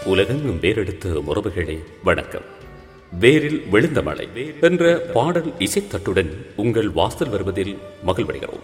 உலகெங்கும் வேறெடுத்த உறவுகளே வணக்கம் வேரில் விழுந்த மழை என்ற பாடல் இசைத்தட்டுடன் உங்கள் வாசல் வருவதில் மகிழ்வடைகிறோம்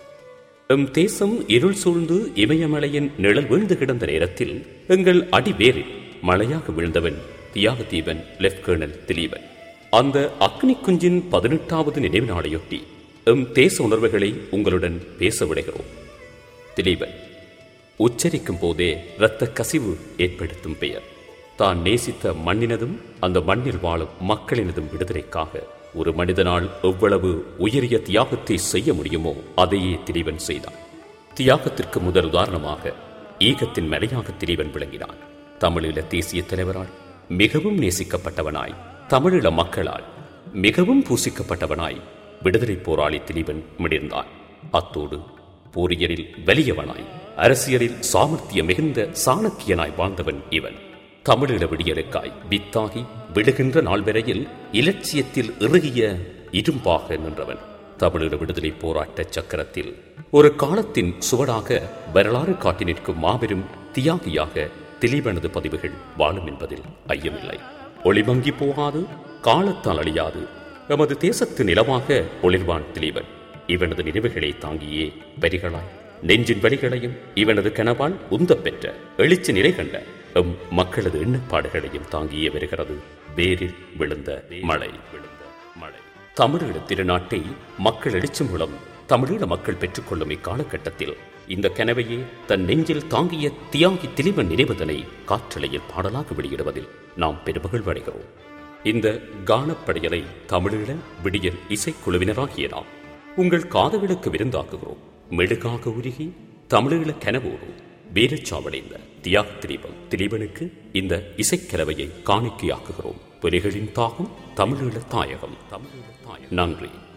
எம் தேசம் இருள் சூழ்ந்து இமயமலையின் நிழல் வீழ்ந்து கிடந்த நேரத்தில் எங்கள் அடிவேரில் மழையாக விழுந்தவன் தியாக தீபன் லெப்ட் கர்னல் திலீபன் அந்த அக்னி குஞ்சின் பதினெட்டாவது நினைவு நாளையொட்டி எம் தேச உணர்வுகளை உங்களுடன் பேச விடுகிறோம் திலீபன் உச்சரிக்கும் போதே இரத்த கசிவு ஏற்படுத்தும் பெயர் தான் நேசித்த மண்ணினதும் அந்த மண்ணில் வாழும் மக்களினதும் விடுதலைக்காக ஒரு மனிதனால் எவ்வளவு உயரிய தியாகத்தை செய்ய முடியுமோ அதையே திலீபன் செய்தான் தியாகத்திற்கு முதல் உதாரணமாக ஈகத்தின் மலையாக திலீபன் விளங்கினான் தமிழீழ தேசிய தலைவரால் மிகவும் நேசிக்கப்பட்டவனாய் தமிழீழ மக்களால் மிகவும் பூசிக்கப்பட்டவனாய் விடுதலை போராளி திலீபன் மிடிர்ந்தான் அத்தோடு போரியலில் வலியவனாய் அரசியலில் சாமர்த்திய மிகுந்த சாணக்கியனாய் வாழ்ந்தவன் இவன் தமிழீழ விடியலுக்காய் வித்தாகி விடுகின்ற நாள் வரையில் இலட்சியத்தில் இறுகிய இரும்பாக நின்றவன் தமிழீழ விடுதலை போராட்ட சக்கரத்தில் ஒரு காலத்தின் சுவடாக வரலாறு காட்டி நிற்கும் மாபெரும் தியாகியாக திலீபனது பதிவுகள் வாழும் என்பதில் ஐயமில்லை ஒளிமங்கி போகாது காலத்தால் அழியாது எமது தேசத்து நிலமாக ஒளிர்வான் திலீபன் இவனது நினைவுகளை தாங்கியே வரிகளாய் நெஞ்சின் வழிகளையும் இவனது கனவால் உந்தப் பெற்ற எழுச்சி நிலை கண்ட எம் மக்களது எண்ணப்பாடுகளையும் தாங்கியே வருகிறது வேரில் விழுந்த மழை விழுந்த மழை தமிழீழ திருநாட்டை மக்கள் எழுச்சி மூலம் தமிழீழ மக்கள் பெற்றுக்கொள்ளும் இக்காலகட்டத்தில் இந்த கனவையே தன் நெஞ்சில் தாங்கிய தியாகி திலீபன் நினைவுதனை காற்றலையில் பாடலாக வெளியிடுவதில் நாம் பெருமகிழ்வடைகிறோம் இந்த கானப்படையலை தமிழீழ விடியல் இசைக்குழுவினராகிய நாம் உங்கள் காதுகளுக்கு விருந்தாக்குகிறோம் மெழுகாக உருகி தமிழீழ கனவோடு வீரச்சாவடைந்த தியாக திலீபம் திலீபனுக்கு இந்த இசைக்கலவையை காணிக்கையாக்குகிறோம் புலிகளின் தாகம் தமிழீழ தாயகம் தமிழீழ தாயகம் நன்றி